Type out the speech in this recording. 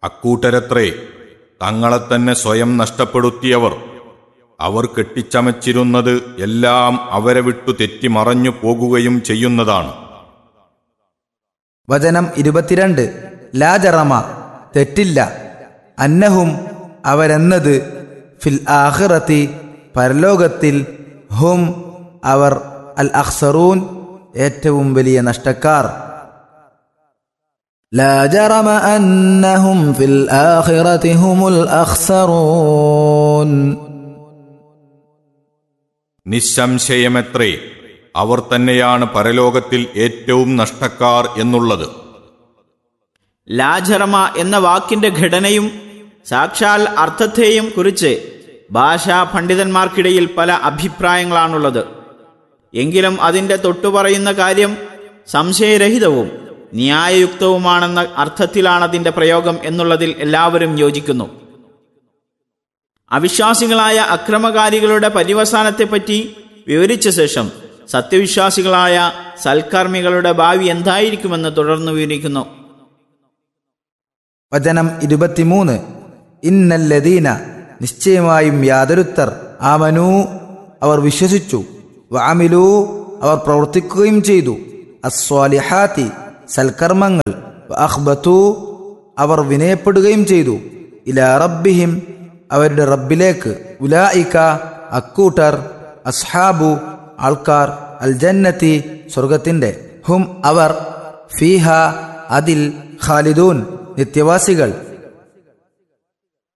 അക്കൂട്ടരത്രേ തങ്ങളെ തന്നെ സ്വയം നഷ്ടപ്പെടുത്തിയവർ അവർ കെട്ടിച്ചമച്ചിരുന്നത് എല്ലാം അവരെ വിട്ടു തെറ്റിമറഞ്ഞു പോകുകയും ചെയ്യുന്നതാണ് വചനം ഇരുപത്തിരണ്ട് ലാജറമ തെറ്റില്ല അന്നഹും അവരെന്നത് ഫിൽ ആഖിറത്തി പരലോകത്തിൽ ഹും അവർ അൽ അഖ്സറൂൻ ഏറ്റവും വലിയ നഷ്ടക്കാർ لا جرم أنهم في الآخرة هم الأخسرون നിസ്സംശയമെത്രേ അവർ തന്നെയാണ് പരലോകത്തിൽ ഏറ്റവും നഷ്ടക്കാർ എന്നുള്ളത് ലാജറമ എന്ന വാക്കിന്റെ ഘടനയും സാക്ഷാൽ അർത്ഥത്തെയും കുറിച്ച് ഭാഷാ പണ്ഡിതന്മാർക്കിടയിൽ പല അഭിപ്രായങ്ങളാണുള്ളത് എങ്കിലും അതിന്റെ തൊട്ടുപറയുന്ന കാര്യം സംശയരഹിതവും ന്യായയുക്തവുമാണെന്ന അർത്ഥത്തിലാണ് അതിന്റെ പ്രയോഗം എന്നുള്ളതിൽ എല്ലാവരും യോജിക്കുന്നു അവിശ്വാസികളായ അക്രമകാരികളുടെ പര്യവസാനത്തെപ്പറ്റി വിവരിച്ച ശേഷം സത്യവിശ്വാസികളായ സൽക്കർമ്മികളുടെ ഭാവി എന്തായിരിക്കുമെന്ന് തുടർന്ന് വിവരിക്കുന്നു വചനം ഇരുപത്തിമൂന്ന് ഇന്നല്ലദീന നിശ്ചയമായും യാതൊരുത്തർ ആമനു അവർ വിശ്വസിച്ചു വാമിലു അവർ പ്രവർത്തിക്കുകയും ചെയ്തു അസ്വാലിഹാത്തി സൽക്കർമ്മങ്ങൾ അഖ്ബത്തു അവർ വിനയപ്പെടുകയും ചെയ്തു ഇല റബ്ബിഹിം അവരുടെ റബ്ബിലേക്ക് ഉലായിക്ക അക്കൂട്ടർ അസ്ഹാബു ആൾക്കാർ അൽ ജന്നത്തി സ്വർഗത്തിന്റെ ഹും അവർ ഫീഹ അതിൽ ഖാലിദൂൻ നിത്യവാസികൾ